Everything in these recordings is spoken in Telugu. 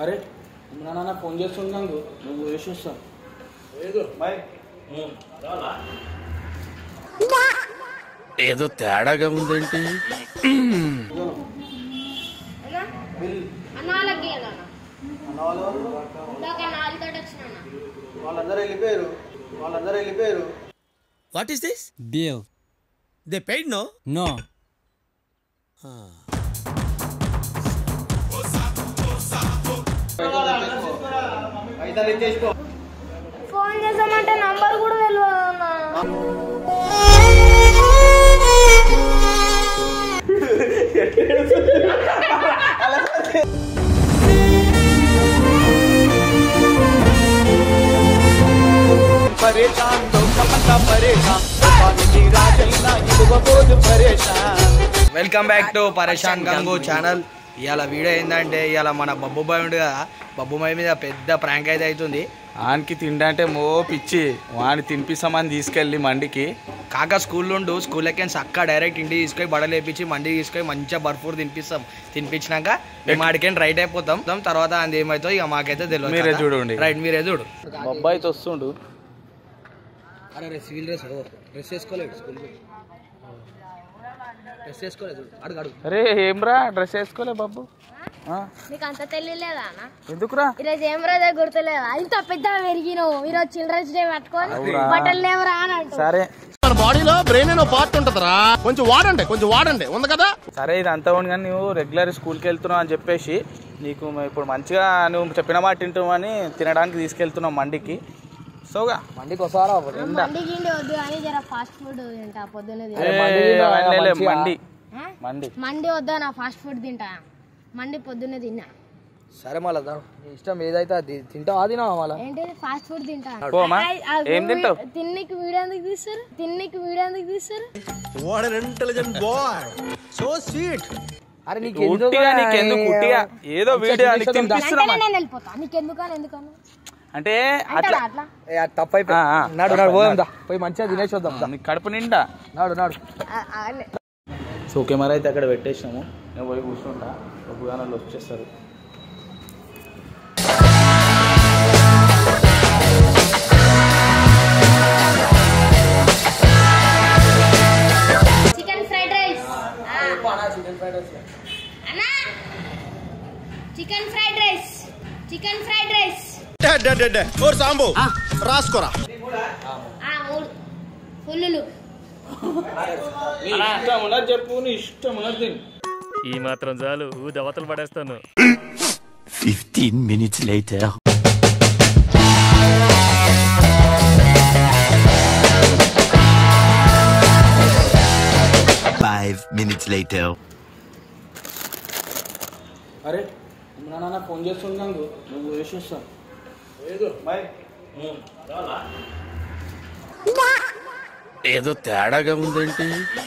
అరే నా నాన్న ఫోన్ చేస్తున్నాను నువ్వు వేసి వస్తా బాయ్ ఏదో తేడాగా ఉందేంటి అన్న వాళ్ళకి అన్న అన్న వాళ్ళు ఇందాక నాలుగుతో వచ్చిన వాళ్ళందరూ వెళ్ళిపోయారు వాళ్ళందరూ వెళ్ళిపోయారు what is this Bill. They paid no No. పైసలు ఇచ్చేసుకో ఫోన్ చేసామంటే నంబర్ కూడా తెలియదు అన్న వెల్కమ్ బ్యాక్ టు పరేషాన్ గంగు ఛానల్ ఇవాళ వీడియో ఏంటంటే ఇవాళ మన బబ్బు బాయ్ ఉండు కదా బబ్బు బాయ్ మీద పెద్ద ప్రాంక్ అయితే అవుతుంది వానికి తిండంటే మో పిచ్చి వాడిని తినిపిస్తామని తీసుకెళ్ళి మండికి కాక స్కూల్ ఉండు స్కూల్ ఎక్కిన అక్క డైరెక్ట్ ఇంటికి తీసుకొని బడలు వేపించి మండికి తీసుకొని మంచిగా బర్ఫూర్ తినిపిస్తాం తినిపించినాక మేము ఆడికైనా రైట్ అయిపోతాం తర్వాత అది ఏమవుతుందో ఇక మాకైతే తెలియదు మీరే చూడండి. రైట్ మీరే చూడు బొబ్బాయితో వస్తుండు అరే సివిల్ డ్రెస్ డ్రెస్ వేసుకోలేదు స్కూల్ డ్రెస్ వేసుకోలేదు అడుగు అడుగు అరే ఏమ్రా డ్రెస్ వేసుకోలే బాబు ఆ, నీకు అంత తెలియలేదా అన్న ఎందుకురా ఈరోజు ఏం రోజే గుర్తులేదా ఇంత పెద్ద పెరిగినావు ఈరోజు చిల్డ్రన్స్ డే పట్టుకొని అవురా. బట్టలు లేవరా అని అంటూ సరే మన బాడీలో బ్రెయిన్ అనే పార్ట్ ఉంటదిరా కొంచెం వాడండి కొంచెం వాడండి ఉంది కదా సరే ఇది అంతా ఉంది కానీ నువ్వు రెగ్యులర్ స్కూల్కి వెళ్తున్నావు అని చెప్పేసి నీకు మ- ఇప్పుడు మంచిగా నువ్వు చెప్పిన మాట తింటామని తినడానికి తీసుకెళ్తున్నావు మండికి సోగా మండికి వస్తారా మండి గిండి వద్దు అని జర ఫాస్ట్ ఫుడ్ తింటా పొద్దున్న ఏ, అవన్నీ లే, మండి మండి మండి వద్దా నా ఫాస్ట్ ఫుడ్ తింటా మండి పొద్దున్నే తిన్నా సరే మళ్ళా దా. నీ ఇష్టం ఏదైతే అది తింటావా తినావా మళ్ళా ఏంటిది ఫాస్ట్ ఫుడ్ తింటా పోమా? ఆ- ఆ ఏం తింటావు? తిన్నికి వీడియో ఎందుకు తీస్తారు తిన్నికి వీడియో ఎందుకు తీస్తారు అరే నీకు ఉట్టిగా నీకెందుకు ఉట్టిగా ఏదో వీడియో అని అంటే తినిపిస్తున్నామా నేను వెళ్ళిపోతా నీకెందుకని ఎందుకని అంటే అట్లా అట్లా తప్పు అయిపోయి ఆ, ఆ. నాడు నాడు పోదాం దా పోయి మంచిగా తినేసి వద్దాం దా. నీకు కడుపు నిండా నాడు నాడు ఆ- ఆ- సో కెమెరా అయితే అక్కడ పెట్టేసినాము నేను పోయి కూర్చుంటా ఒక గానాలు వచ్చేస్తారు చికెన్ ఫ్రైడ్ రైస్ అన్నా chicken fried rice chicken fried rice ఓ సాంబు రాసుకోరా ఆ మూడు ఫుల్లులు ఇష్టం ఉన్నది చెప్పు నీ ఇష్టం ఉన్నది తిను. ఈ మాత్రం చాలు దవతలు పడేస్తాను 15 minutes later. Five minutes later. అరే నా నాన్న ఫోన్ చేస్తున్నాను నువ్వు వేసి వస్తా బాయ్ ఏదో తేడాగా ఉందేంటి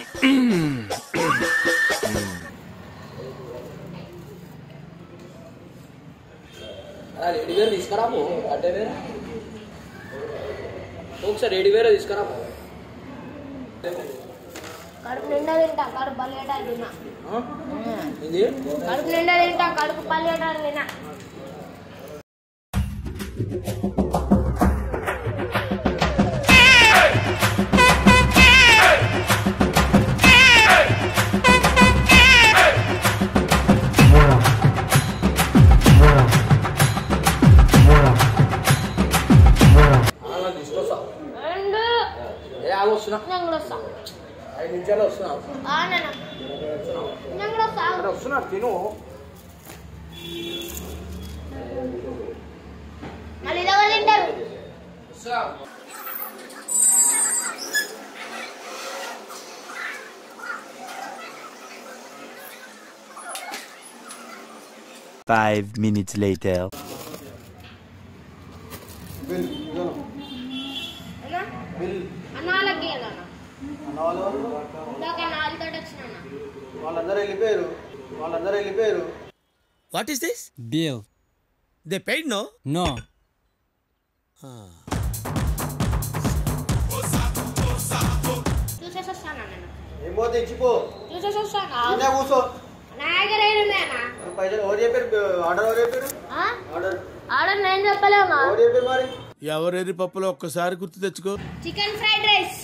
రెడీ వేరే తీసుకురా పో అడ్డే వేరే ఒకసారి రెడీ వేరే తీసుకురా పో కడుపు నిండా తింటా కడుపు పల్లెటాలు తిన్నా ఇది కడుపు నిండా తింటా కడుపు పల్లెటాలు తిన్నా రెండు ఏ ఆగు వస్తున్నా నేను కూడా వస్తా ఐదు నిమిషాలు వస్తున్నా ఆ నాన్న నేను కూడా వస్తా అరే వస్తున్నా తిను మళ్ళీ ఇది ఎవరు తింటారు Five minutes later. అన్నా అన్న వాళ్ళకి అన్న ఇందాక నాలుగుతో వచ్చిన వాళ్ళందరూ వెళ్ళిపోయారు వాళ్ళందరూ వెళ్ళిపోయారు what is this Bill. They paid no No. చూసేసి వస్తాను నేను ఏమో తెచ్చిపో చూసేసి వస్తాను కింద కూర్చో నా దగ్గర ఏం ఉన్నాయన్నా? పైసలు ఎవరు చెప్పారు ఆర్డర్ ఎవరు చెప్పారు ఆ? ఆర్డర్ ఆర్డర్ నేను చెప్పలేమా ఎవరు చెప్పారు మరి ఎవరెరి పప్పులో ఒక్కసారి గుర్తు తెచ్చుకో చికెన్ ఫ్రైడ్ రైస్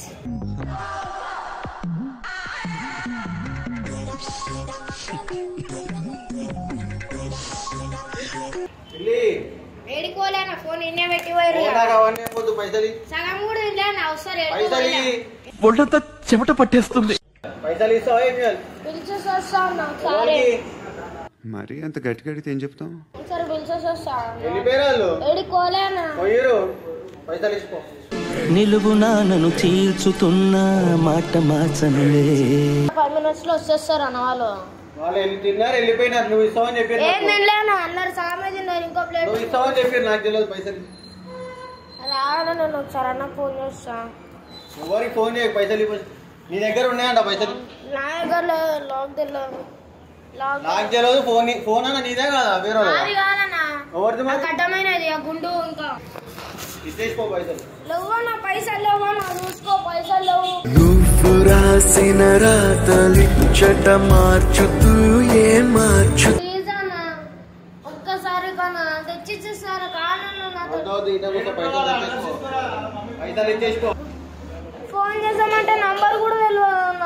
వెళ్ళి ఏడుకోలేనా ఫోన్ ఇన్నే పెట్టి పోయారు ఫోన్ దాకా అవన్నీ పోద్దు పైసలు ఇ. సగం కూడా తినలేనా ఒకసారి పైసలు ఇ. ఒళ్ళంతా చెమట పట్టేస్తుంది పైసలు ఇస్తావా ఏం చేయాలి పిలిచేసి వస్తా అన్న ఒకసారి ఎవరికి? మరి అంత గట్టిగా అడిగితే ఏం చెప్తాం ఒకసారి పిలిచేసి వస్తా వెళ్ళిపోయారు వాళ్ళు ఏడుకోలేనా పోయారు పైసలు ఇసుకో నిలువునా నన్ను చీల్చుతున్న మాట మార్చనులే ఫైవ్ మినిట్స్ లో వచ్చేస్తారు అన్న వాళ్ళు వాళ్ళు వెళ్ళి తిన్నారు వెళ్ళిపోయినారు నువ్వు ఇస్తావని చెప్పారు ఏం నాకు. తినలేనా అందరు సగమే తిన్నారు ఇంకో ప్లేట్ నువ్వు ఇస్తావని చెప్పారు నాకు తెలియదు పైసలు రావాలని నేను ఒకసారి అన్న ఫోన్ చేస్తా ఎవరికి ఫోన్ చేయకు పైసలు ఇవ్వ నీ దగ్గర ఉన్నాయంట పైసలు నా దగ్గర లేదు, లాక్ తెలియదు లాక్ నాకు తెలియదు ఫోన్ ఫోన్ అన్న నీదే కదా వేరే వాళ్ళదా? నాది కాదన్నా ఎవరిది నాకు మరి అడ్డమైనది ఆ గుండు ఇంకా ఇచ్చేసుకో పైసలు లేవన్నా పైసలు లేవన్నా చూసుకో పైసలు లేవు నువ్వు రాసిన రాతలిచ్చట మార్చుతూ ఏ మార్చు ప్లీజ్ అన్న ఒక్కసారి కన్నా తెచ్చిచ్చేసారు కానన్నా నాతో వద్దు వద్దు ఇట్లా కూర్చో పైసలు ఇచ్చేసుకో పైసలు ఇచ్చేసుకో ఫోన్ చేసామంటే నంబర్ కూడా తెలియదు అన్న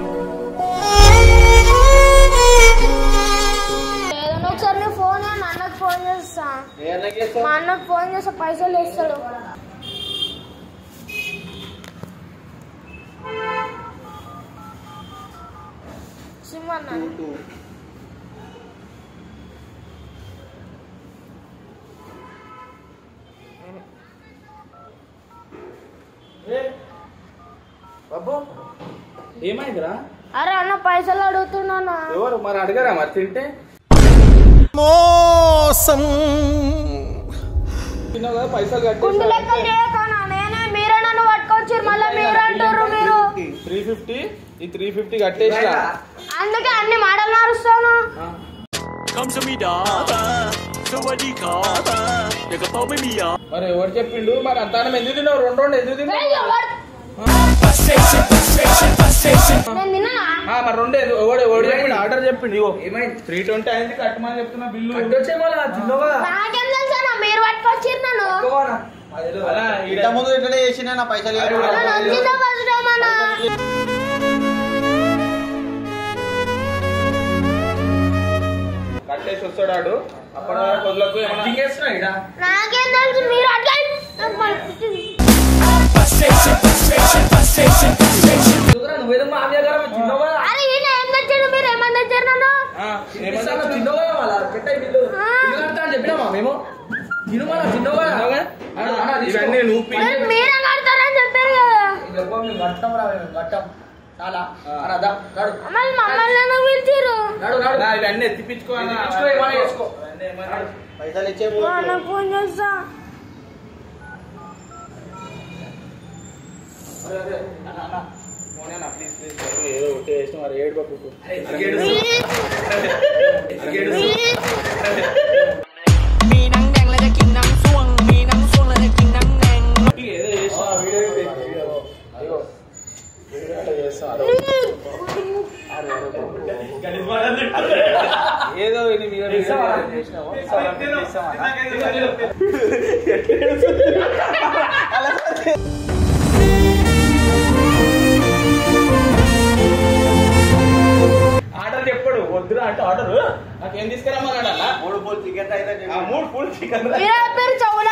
ఏదైనా ఒకసారి నేను ఫోన్ మా అన్నకు ఫోన్ చేస్తా ఏ అన్నకి చేస్తావు మా అన్నకు ఫోన్ చేస్తే పైసలు ఇస్తాడు సిమ్ అన్న బాబు ఏమైందిరా అరే అన్న పైసలు అడుగుతున్నా ఎవరు మరి అడగరా మరి తింటే మోసం తిన్నావు కదా పైసలు గుండు కట్టేసి లెక్క చేయకనా నేనే మీరే నన్ను పట్టుకొచ్చారు మళ్ళీ మీరు అంటారు మీరు త్రీ ఫిఫ్టీ ఈ త్రీ ఫిఫ్టీ కట్టేసిరా అందుకే అన్ని మాటలు మారుస్తాను మరి ఎవరు చెప్పిండు మరి అంతానం ఎందుకు తిన్నావు రెండు రెండు ఎందుకు తిన్నావు ఏయ్, ఎవరు- నేను తిన్నానా ఆ, మరి రెండు ఎందుకు- ఎవడు ఎవడు చెప్పిండు ఆర్డర్ చెప్పిండు ఇగో ఏమైంది త్రీ ట్వంటీ అయింది కట్టమని చెప్తున్నా బిల్లు నాకేం తెలుసా మీరు పట్టుకొచ్చారు నన్ను అలా ఈడ ఇంత ముందు ఇట్లనే చేసిన నా పైసలు ఇవ్వడు. నన్ను వచ్చిందా ఫస్ట్ టైం అన్న కట్టేసి వస్తాడు అప్పటి వరకు వదలకు ఏమన్నా నాకేం తెలుసు మీరు అట్లా నాకు పట్టుకొచ్చింది. అరే ఈయన ఏం తెచ్చాడు మీరు ఏమని తెచ్చారు నన్ను ఆ, ఏమన్నా ఇవన్నీ నువ్వు పి- నేను మీరే కడతారని చెప్పారు కదా మళ్ళీ మమ్మల్ని ఎందుకు పిలిచారు నా ఇవన్నీ ఎత్తిపించుకో అన్న. ఇవన్నీ ఏమన్నా పైసలు ఇచ్చే మా అన్నకు ఫోన్ చేస్తా ఫోనేనా ప్లీజ్ ప్లీజ్ ఏదో ఒకటి చేసిన మరి ఏడు పప్పుకు ఏదో చేసిన అయ్యో అట్లా చేస్తాను ఏదో ఇది మీద చేసినావు ఆర్డర్ చెప్పాడు వద్దురా అంటే ఆర్డర్ నాకేం తీసుకురమ్మన్నాడు అన్న మూడు పూలు చికెన్ అయితే ఆ మూడు ఫుల్ చికెన్ మీరే పేరు చెవుల